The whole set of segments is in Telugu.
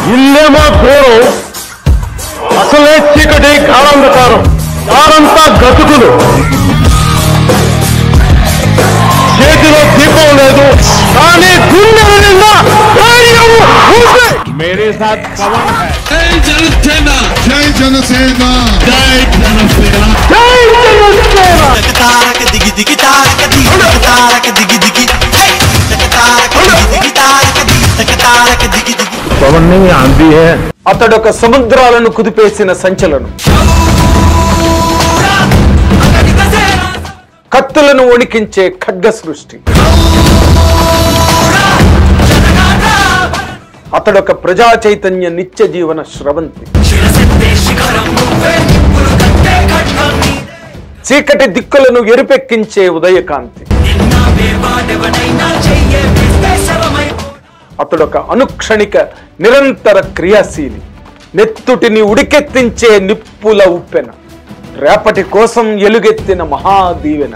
ఇల్లేమో దూరం అసలే చీకటి కాలంధకారం దారంతా గతుకులు చేతిలో దీపం లేదు కానీ గుండెల నిండా ధైర్యం, ఊపి. मेरे साथ पवन है జై జనసేన జై జనసేన జై జనసేన జై జనసేన తారక దిగి దిగి తారక దిగి దిగి తారక దిగి దిగి హే! తక తారక దిగి దిగి తారక దిగి తక తారక దిగి దిగి పవన్ ని ఆంది హే అతడొక సముద్రాలను కుదిపేసిన సంచలనం కత్తులను వణికించే ఖడ్గ సృష్టి అతడొక ప్రజా చైతన్య నిత్య జీవన స్రవంతి చీకటి దిక్కులను ఎరుపెక్కించే ఉదయకాంతి అతడొక అనుక్షణిక నిరంతర క్రియాశీలి నెత్తుటిని ఉడికెత్తించే నిప్పుల ఉప్పెన రేపటి కోసం ఎలుగెత్తిన మహాదీవెన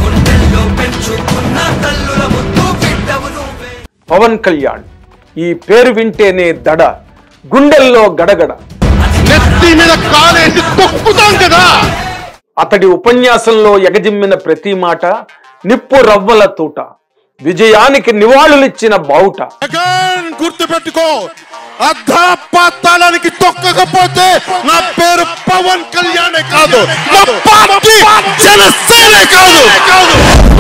పవన్ కళ్యాణ్ ఈ పేరు వింటేనే దడ గుండెల్లో గడగడ నెత్తి మీద కాలేసి తొక్కుతాం కదా అతడి ఉపన్యాసంలో ఎగజిమ్మిన ప్రతి మాట నిప్పు రవ్వల తూట విజయానికి నివాళులిచ్చిన బావుట జగన్ గుర్తు పెట్టుకో అర్ధపాతాళానికి తొక్కకపోతే నా పేరు పవన్ కళ్యాణే కాదు నా పార్టీ జనసేనే కాదు కాదు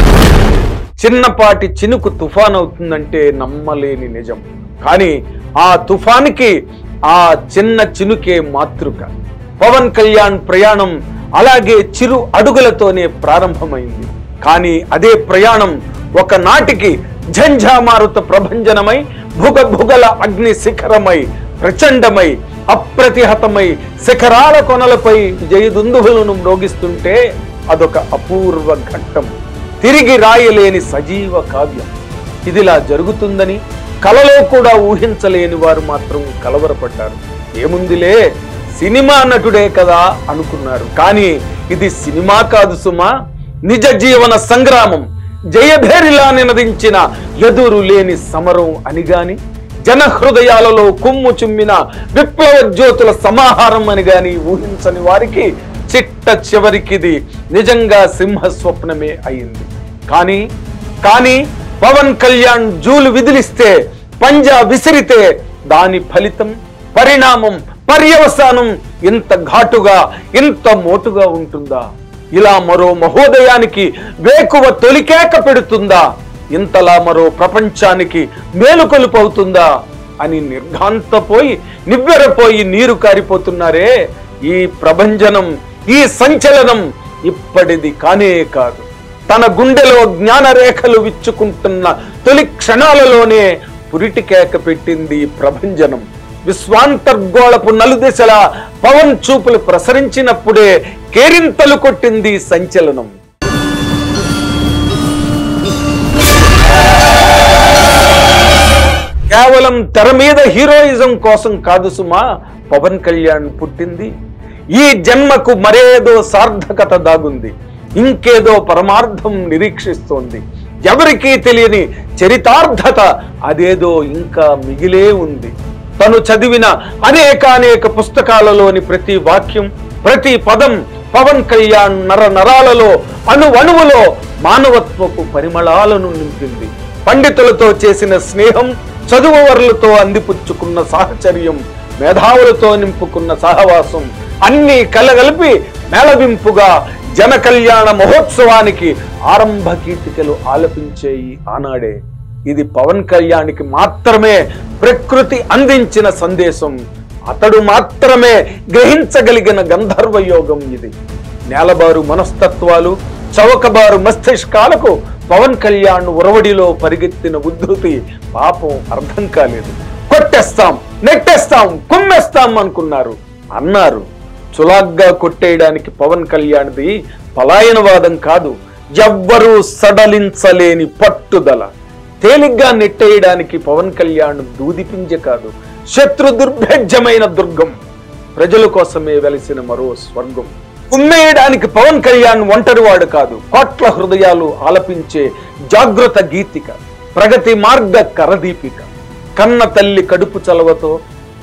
చిన్నపాటి చినుకు తుఫాన్ అవుతుందంటే నమ్మలేని నిజం కానీ ఆ తుఫానికి ఆ చిన్న చినుకే మాతృక పవన్ కళ్యాణ్ ప్రయాణం అలాగే చిరు అడుగులతోనే ప్రారంభమైంది కానీ అదే ప్రయాణం ఒకనాటికి ఝంఝామారుత ప్రభంజనమై భుగ భుగల అగ్ని శిఖరమై ప్రచండమై అప్రతిహతమై శిఖరాల కొనలపై జయదుందువులను మ్రోగిస్తుంటే అదొక అపూర్వ ఘట్టం తిరిగి రాయలేని సజీవ కావ్యం ఇదిలా జరుగుతుందని కలలో కూడా ఊహించలేని వారు మాత్రం కలవరపడ్డారు ఏముందిలే సినిమా నటుడే కదా అనుకున్నారు కానీ ఇది సినిమా కాదు సుమా నిజ జీవన సంగ్రామం జయభేరిలా నినదించిన ఎదురు లేని సమరం అని గాని జన హృదయాలలో కుమ్ము చుమ్మిన విప్లవ జ్యోతుల సమాహారం అని గాని ఊహించని వారికి చిట్ట చివరికిది నిజంగా సింహ స్వప్నమే అయింది కానీ కానీ పవన్ కళ్యాణ్ జూలు విదిలిస్తే పంజా విసిరితే దాని ఫలితం పరిణామం పర్యవసానం ఇంత ఘాటుగా ఇంత మోటుగా ఉంటుందా ఇలా మరో మహోదయానికి వేకువ తొలికేక పెడుతుందా ఇంతలా మరో ప్రపంచానికి మేలుకొలుపు అవుతుందా అని నిర్ఘాంతపోయి నివ్వెరపోయి నీరు కారిపోతున్నారే ఈ ప్రభంజనం ఈ సంచలనం ఇప్పటిది కానే కాదు తన గుండెలో జ్ఞానరేఖలు విచ్చుకుంటున్న తొలి క్షణాలలోనే పురిటికేక పెట్టింది ఈ ప్రభంజనం విశ్వాంతర్గోళపు నలుదిశల పవన్ చూపులు ప్రసరించినప్పుడే కేరింతలు కొట్టింది ఈ సంచలనం కేవలం తెర మీద హీరోయిజం కోసం కాదు సుమా పవన్ కళ్యాణ్ పుట్టింది ఈ జన్మకు మరేదో సార్థకత దాగుంది ఇంకేదో పరమార్థం నిరీక్షిస్తోంది ఎవరికీ తెలియని చరితార్థత అదేదో ఇంకా మిగిలే ఉంది తను చదివిన అనేకానేక పుస్తకాలలోని ప్రతి వాక్యం ప్రతి పదం పవన్ కళ్యాణ్ నర నరాలలో అణువణువులో మానవత్వపు పరిమళాలను నింపింది పండితులతో చేసిన స్నేహం చదువువర్లతో అందిపుచ్చుకున్న సాహచర్యం మేధావులతో నింపుకున్న సహవాసం అన్నీ కలగలిపి మేళవింపుగా జన కళ్యాణ మహోత్సవానికి ఆరంభ గీతికలు ఆలపించేయి ఆనాడే ఇది పవన్ కళ్యాణ్కి మాత్రమే ప్రకృతి అందించిన సందేశం అతడు మాత్రమే గ్రహించగలిగిన గంధర్వ యోగం ఇది నేలబారు మనస్తత్వాలు చౌకబారు మస్తిష్కాలకు పవన్ కళ్యాణ్ ఉరవడిలో పరిగెత్తిన ఉద్ధృతి పాపం అర్థం కాలేదు కొట్టేస్తాం నెట్టేస్తాం కుమ్మేస్తాం అనుకున్నారు అన్నారు చులాగ్గా కొట్టేయడానికి పవన్ కళ్యాణ్ది పలాయనవాదం కాదు ఎవ్వరూ సడలించలేని పట్టుదల తేలిగ్గా నెట్టేయడానికి పవన్ కళ్యాణ్ దూదిపింజ కాదు శత్రు దుర్భేద్యమైన దుర్గం ప్రజల కోసమే వెలిసిన మరో స్వర్గం ఉమ్మేయడానికి పవన్ కళ్యాణ్ ఒంటరివాడు కాదు కోట్ల హృదయాలు ఆలపించే జాగృత గీతిక ప్రగతి మార్గ కరదీపిక కన్న తల్లి కడుపు చలవతో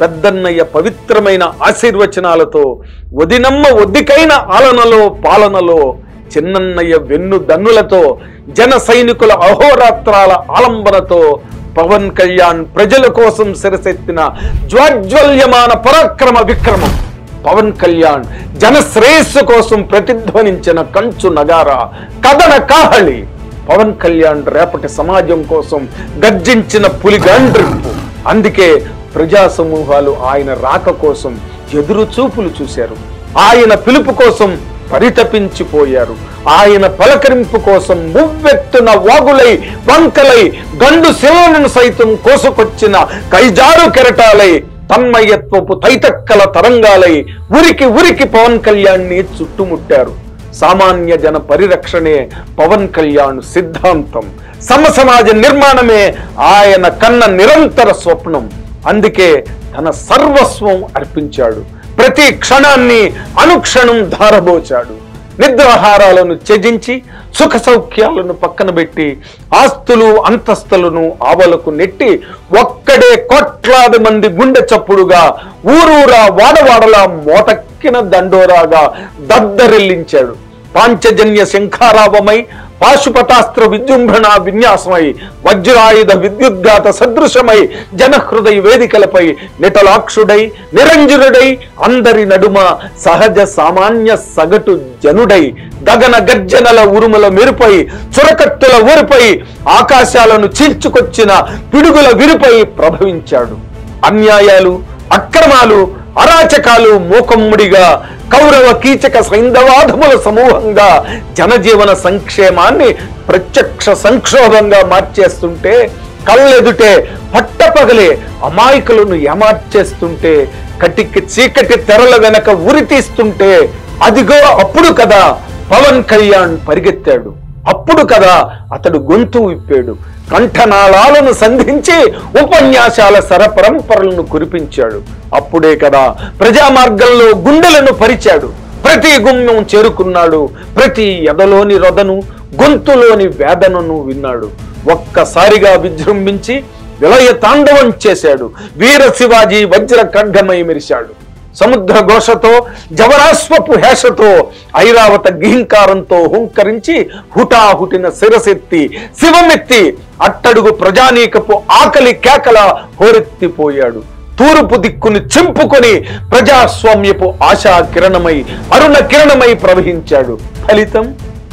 పెద్దన్నయ్య పవిత్రమైన ఆశీర్వచనాలతో వదినమ్మ ఒద్దికైన ఆలనలో పాలనలో చిన్నన్నయ్య వెన్ను దన్నులతో జన సైనికుల అహోరాత్రాల ఆలంబనతో పవన్ కళ్యాణ్ ప్రజల కోసం శిరసెత్తిన జ్వాజ్వల్యమాన పరాక్రమ విక్రమం పవన్ కళ్యాణ్ జన శ్రేయస్సు కోసం ప్రతిధ్వనించిన కంచు నగార కథన కాహళి పవన్ కళ్యాణ్ రేపటి సమాజం కోసం గర్జించిన పులిగాండ్రింపు అందుకే ప్రజా సమూహాలు ఆయన రాక కోసం ఎదురు చూపులు చూశారు ఆయన పిలుపు కోసం పరితపించిపోయారు ఆయన పలకరింపు కోసం మువ్వెత్తున వాగులై వంకలై గండు శివలను సైతం కోసుకొచ్చిన కైజారు కెరటాలై తన్మయత్వపు తైతక్కల తరంగాలై ఉరికి ఉరికి పవన్ కళ్యాణ్ని చుట్టుముట్టారు సామాన్య జన పరిరక్షణే పవన్ కళ్యాణ్ సిద్ధాంతం సమ సమాజ నిర్మాణమే ఆయన కన్న నిరంతర స్వప్నం అందుకే తన సర్వస్వం అర్పించాడు ప్రతి క్షణాన్ని అనుక్షణం ధారబోచాడు నిద్రాహారాలను త్యజించి సుఖ సౌఖ్యాలను పక్కన పెట్టి ఆస్తులు అంతస్తులను ఆవలకు నెట్టి ఒక్కడే కోట్లాది మంది గుండె చప్పుడుగా ఊరూరా వాడవాడలా మోటక్కిన దండోరాగా దద్దరిల్లించాడు పాంచజన్య శంఖారావమై పాశుపతాస్త్ర విజృంభణ విన్యాసమై వజ్రాయుధ విద్యుద్ఘాత సదృశమై జనహృదయ వేదికలపై నిటలాక్షుడై నిరంజనుడై అందరి నడుమ సహజ సామాన్య సగటు జనుడై గగన గర్జనల ఉరుముల మెరుపై చురకత్తుల ఊరిపై ఆకాశాలను చీల్చుకొచ్చిన పిడుగుల విరుపై ప్రభవించాడు అన్యాయాలు అక్రమాలు అరాచకాలు మూకమ్ముడిగా కౌరవ కీచక సైంధవాధముల సమూహంగా జనజీవన సంక్షేమాన్ని ప్రత్యక్ష సంక్షోభంగా మార్చేస్తుంటే కళ్ళెదుటే పట్టపగలే అమాయకులను ఏమార్చేస్తుంటే కటికి చీకటి తెరల వెనక ఉరి తీస్తుంటే అదిగో అప్పుడు కదా పవన్ కళ్యాణ్ పరిగెత్తాడు అప్పుడు కదా అతడు గొంతు విప్పాడు కంఠనాళాలను సంధించి ఉపన్యాసాల సరపరంపరలను కురిపించాడు అప్పుడే కదా ప్రజా మార్గంలో గుండెలను పరిచాడు ప్రతి గుమ్యం చేరుకున్నాడు ప్రతి ఎదలోని రొదను గొంతులోని వేదనను విన్నాడు ఒక్కసారిగా విజృంభించి విలయ తాండవం చేశాడు వీర శివాజీ వజ్ర ఖడ్గమై మెరిశాడు సముద్ర ఘోషతో జవరాశ్వపు హేషతో ఐరావత గిహింకారంతో హుంకరించి హుటాహుటిన శిరసెత్తి శివమెత్తి అట్టడుగు ప్రజానీకపు ఆకలి కేకల హోరెత్తిపోయాడు తూర్పు దిక్కును చింపుకొని ప్రజాస్వామ్యపు ఆశా కిరణమై అరుణ కిరణమై ప్రవహించాడు ఫలితం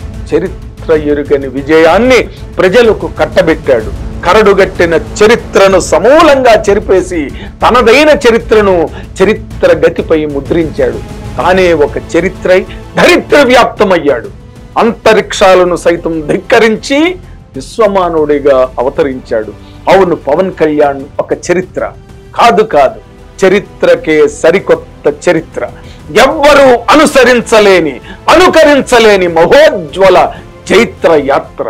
చరిత్ర ఎరుగని విజయాన్ని ప్రజలకు కట్టబెట్టాడు కరడుగట్టిన చరిత్రను సమూలంగా చెరిపేసి తనదైన చరిత్రను చరిత్ర గతిపై ముద్రించాడు తానే ఒక చరిత్రై ధరిత్ర వ్యాప్తమయ్యాడు అంతరిక్షాలను సైతం ధిక్కరించి విశ్వమానవుడిగా అవతరించాడు అవును పవన్ కళ్యాణ్ ఒక చరిత్ర కాదు కాదు చరిత్రకే సరికొత్త చరిత్ర ఎవ్వరూ అనుసరించలేని అనుకరించలేని మహోజ్వల చైత్ర యాత్ర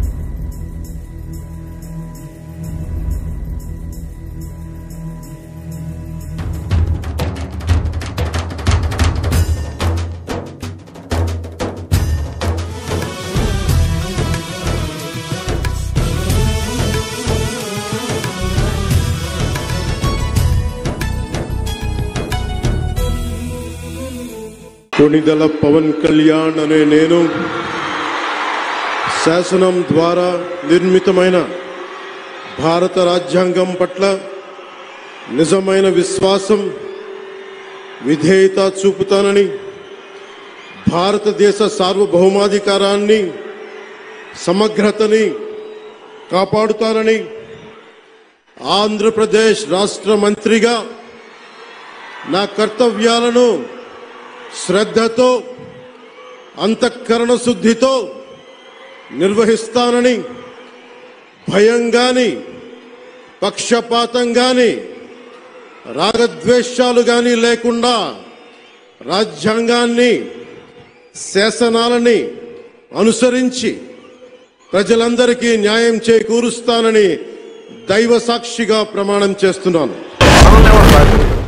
కొణిదల పవన్ కళ్యాణ్ అనే నేను శాసనం ద్వారా నిర్మితమైన భారత రాజ్యాంగం పట్ల నిజమైన విశ్వాసం విధేయత చూపుతానని భారతదేశ సార్వభౌమాధికారాన్ని సమగ్రతని కాపాడుతానని ఆంధ్రప్రదేశ్ రాష్ట్ర మంత్రిగా నా కర్తవ్యాలను శ్రద్ధతో అంతఃకరణ శుద్ధితో నిర్వహిస్తానని భయం గాని పక్షపాతం గాని రాగద్వేషాలు గాని లేకుండా రాజ్యాంగాన్ని శాసనాలని అనుసరించి ప్రజలందరికీ న్యాయం చేకూరుస్తానని దైవ సాక్షిగా ప్రమాణం చేస్తున్నాను